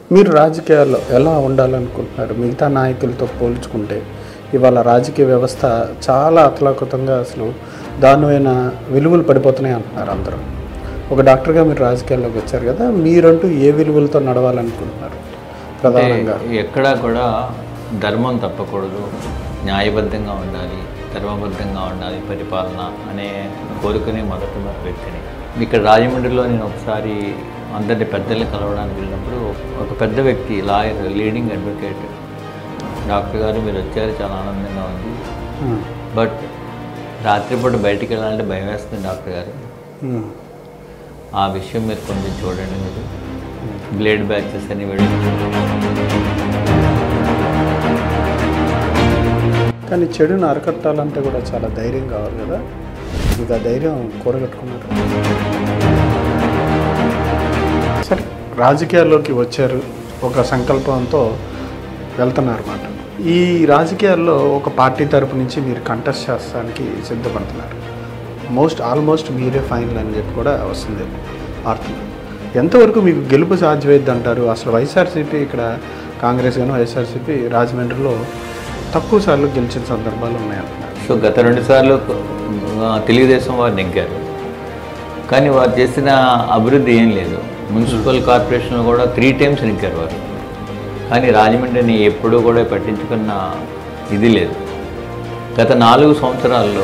మీరు రాజకీయాల్లో ఎలా ఉండాలనుకుంటున్నారు మిగతా నాయకులతో పోల్చుకుంటే ఇవాళ రాజకీయ వ్యవస్థ చాలా అతలాకుతంగా అసలు దారుణమైన విలువలు పడిపోతున్నాయి అంటున్నారు అందరూ ఒక డాక్టర్గా మీరు రాజకీయాల్లోకి వచ్చారు కదా మీరంటూ ఏ విలువలతో నడవాలనుకుంటున్నారు ప్రధానంగా ఎక్కడా కూడా ధర్మం తప్పకూడదు న్యాయబద్ధంగా ఉండాలి ధర్మబద్ధంగా ఉండాలి పరిపాలన అనే కోరుకునే మొదటి వ్యక్తిని ఇక్కడ రాజమండ్రిలో నేను ఒకసారి అందరి పెద్దల్ని కలవడానికి వెళ్ళినప్పుడు ఒక పెద్ద వ్యక్తి లాయర్ లీడింగ్ అడ్వకేట్ డాక్టర్ గారు మీరు వచ్చారు చాలా ఆనందంగా ఉంది ఉమ్, బట్ రాత్రిపూట బయటికి వెళ్ళాలంటే భయం వేస్తుంది డాక్టర్ గారు ఉమ్, ఆ విషయం మీరు కొంచెం చూడండి మీరు బ్లేడ్ బ్యాచెస్ అని వెళ్ళి కానీ చెడును అరకట్టాలంటే కూడా చాలా ధైర్యం కావాలి కదా మీకు ఆ ధైర్యం కూడగట్టుకున్నారు సరే రాజకీయాల్లోకి వచ్చారు ఒక సంకల్పంతో వెళ్తున్నారు అన్నమాట ఈ రాజకీయాల్లో ఒక పార్టీ తరపు నుంచి మీరు కంటెస్ట్ చేస్తానికి సిద్ధపడుతున్నారు మోస్ట్ ఆల్మోస్ట్ మీరే ఫైనల్ అని చెప్పి కూడా వస్తుంది వార్తలు ఎంతవరకు మీకు గెలుపు సాధ్యమైద్ది అంటారు అసలు వైఎస్ఆర్సీపీ ఇక్కడ కాంగ్రెస్ కానీ వైఎస్ఆర్సీపీ రాజమండ్రిలో తక్కువ సార్లు గెలిచిన సందర్భాలు ఉన్నాయంటున్నారు సో గత రెండు సార్లు ఆ, తెలుగుదేశం వారు నెగ్గారు కానీ వారు చేసిన అభివృద్ధి ఏం లేదు మున్సిపల్ కార్పొరేషన్లో కూడా త్రీ టైమ్స్ నెగ్గారు వారు కానీ రాజమండ్రిని ఎప్పుడూ కూడా పట్టించుకున్న ఇది లేదు గత నాలుగు సంవత్సరాల్లో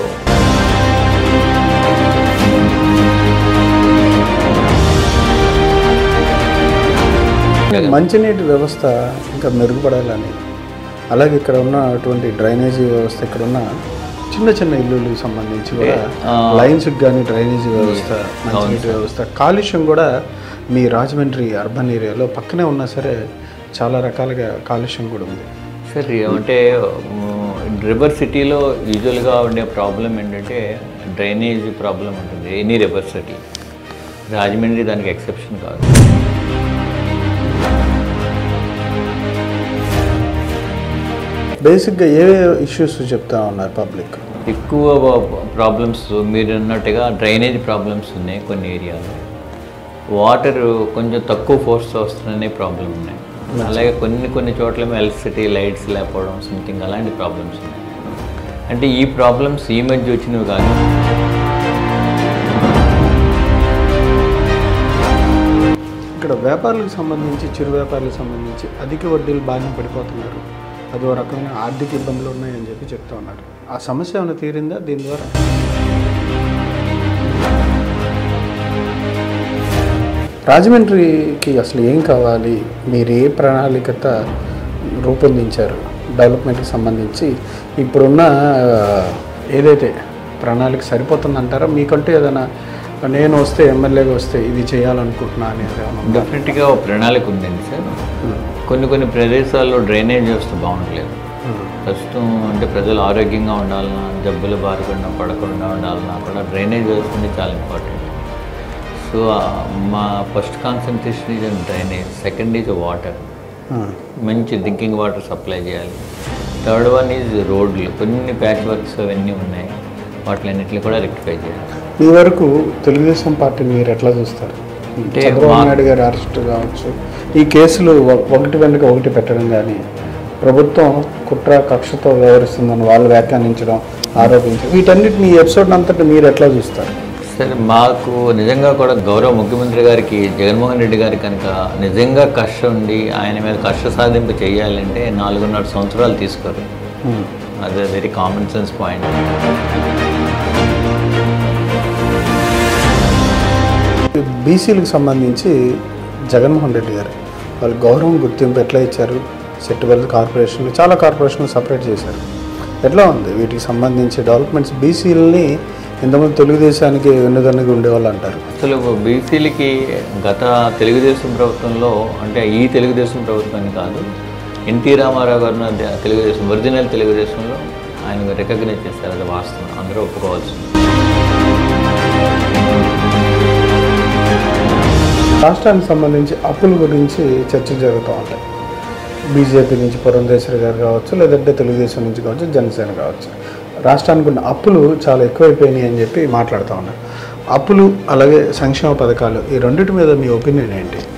మంచినీటి వ్యవస్థ ఇంకా మెరుగుపడాలని అలాగే ఇక్కడ ఉన్నటువంటి డ్రైనేజీ వ్యవస్థ ఇక్కడ ఉన్న చిన్న చిన్న ఇల్లులకు సంబంధించి కూడా ఆ, లైన్స్కి కానీ డ్రైనేజీ వ్యవస్థ మంచినీటి వ్యవస్థ కాలుష్యం కూడా మీ రాజమండ్రి అర్బన్ ఏరియాలో పక్కనే ఉన్నా సరే చాలా రకాలుగా కాలుష్యం కూడా ఉంది సరే అంటే రివర్ సిటీలో యూజువల్గా ఉండే ప్రాబ్లం ఏంటంటే డ్రైనేజ్ ప్రాబ్లం ఉంటుంది ఎనీ రివర్ సిటీ రాజమండ్రి దానికి ఎక్సెప్షన్ కాదు బేసిక్గా ఏ ఇష్యూస్ చెప్తా ఉన్నారు పబ్లిక్ ఎక్కువ ప్రాబ్లమ్స్ మీరు అన్నట్టుగా డ్రైనేజ్ ప్రాబ్లమ్స్ ఉన్నాయి కొన్ని ఏరియాలో వాటర్ కొంచెం తక్కువ ఫోర్స్తో వస్తున్ననే ప్రాబ్లం ఉన్నాయి అలాగే కొన్ని కొన్ని చోట్ల ఎలక్ట్రిసిటీ లైట్స్ లేకపోవడం సంథింగ్ అలాంటి ప్రాబ్లమ్స్ ఉన్నాయి అంటే ఈ ప్రాబ్లమ్స్ ఈ మధ్య వచ్చినవి కాదు ఇక్కడ వ్యాపారులకు సంబంధించి చిరు వ్యాపారులకు సంబంధించి అధిక వడ్డీలు బారిన పడిపోతున్నారు అదో రకమైన ఆర్థిక ఇబ్బందులు ఉన్నాయని చెప్పి చెప్తా ఉన్నారు ఆ సమస్య ఏమైనా తీరిందా దీని ద్వారా రాజమండ్రికి అసలు ఏం కావాలి మీరు ఏ ప్రణాళికత రూపొందించారు డెవలప్మెంట్కి సంబంధించి ఇప్పుడున్న ఆ, ఏదైతే ప్రణాళిక సరిపోతుందంటారా మీకంటూ ఏదైనా నేను వస్తే ఎమ్మెల్యేగా వస్తే ఇది చేయాలనుకుంటున్నా అనేది ఏమైనా ఉందా? డెఫినెట్గా ఒక ప్రణాళిక ఉందండి సార్ ఉమ్, కొన్ని కొన్ని ప్రదేశాల్లో డ్రైనేజ్ వ్యవస్థ బాగుండలేదు ఉమ్, ప్రస్తుతం అంటే ప్రజలు ఆరోగ్యంగా ఉండాలన్నా జబ్బులు బారకుండా పడకుండా ఉండాలన్నా కూడా డ్రైనేజ్ వ్యవస్థ అనేది చాలా ఇంపార్టెంట్ సో ఆ, మా first concentration is and drainage second is water um. మంచి డ్రింకింగ్ వాటర్ సప్లై చేయాలి థర్డ్ వన్ ఈజ్ రోడ్లు కొన్ని ప్యాచ్ వర్క్స్ అవన్నీ ఉన్నాయి వాటిలన్నింటిని కూడా రెక్టిఫై చేయాలి మీ వరకు తెలుగుదేశం పార్టీని మీరు ఎట్లా చూస్తారు అంటే చంద్రబాబు మా- నాయుడు గారి అరెస్ట్ కావచ్చు ఈ కేసులు ఒ- ఒకటి వెనుక ఒకటి పెట్టడం కానీ ప్రభుత్వం కుట్ర కక్షతో వ్యవహరిస్తుందని వాళ్ళు వ్యాఖ్యానించడం ఆరోపించడం వీటన్నిటిని ఈ ఎపిసోడ్ అంతటి మీరు ఎట్లా చూస్తారు సరే మాకు నిజంగా కూడా గౌరవ ముఖ్యమంత్రి గారికి జగన్మోహన్ రెడ్డి గారికి కనుక నిజంగా కష్ట ఉండి ఆయన మీద కష్ట సాధింపు చేయాలంటే నాలుగున్నర సంవత్సరాలు తీసుకోరు ఉమ్. అదే వెరీ కామన్ సెన్స్ పాయింట్ బీసీలకు సంబంధించి జగన్మోహన్ రెడ్డి గారు వాళ్ళు గౌరవం గుర్తింపు ఎట్లా ఇచ్చారు సెట్టుబడి కార్పొరేషన్లు చాలా కార్పొరేషన్లు సపరేట్ చేశారు ఎట్లా ఉంది వీటికి సంబంధించి డెవలప్మెంట్స్ బీసీలని ఇంతకుముందు తెలుగుదేశానికి వెన్నుదన్నుగా ఉండేవాళ్ళు అంటారు అసలు బీసీలకి గత తెలుగుదేశం ప్రభుత్వంలో అంటే ఈ తెలుగుదేశం ప్రభుత్వాన్ని కాదు ఎన్టీ రామారావు గారు ఉన్న ద- తెలుగుదేశం ఒరిజినల్ తెలుగుదేశంలో ఆయన రికగ్నైజ్ చేస్తారు అది వాస్తవం అందరూ ఒప్పుకోవాల్సింది రాష్ట్రానికి సంబంధించి అప్పుల గురించి చర్చలు జరుగుతూ ఉంటాయి బీజేపీ నుంచి పురంధేశ్వరి గారు కావచ్చు లేదంటే తెలుగుదేశం నుంచి కావచ్చు జనసేన కావచ్చు రాష్ట్రానికి ఉన్న అప్పులు చాలా ఎక్కువైపోయినాయి అని చెప్పి మాట్లాడుతూ ఉన్నారు అప్పులు అలాగే సంక్షేమ పథకాలు ఈ రెండింటి మీద మీ ఒపీనియన్ ఏంటి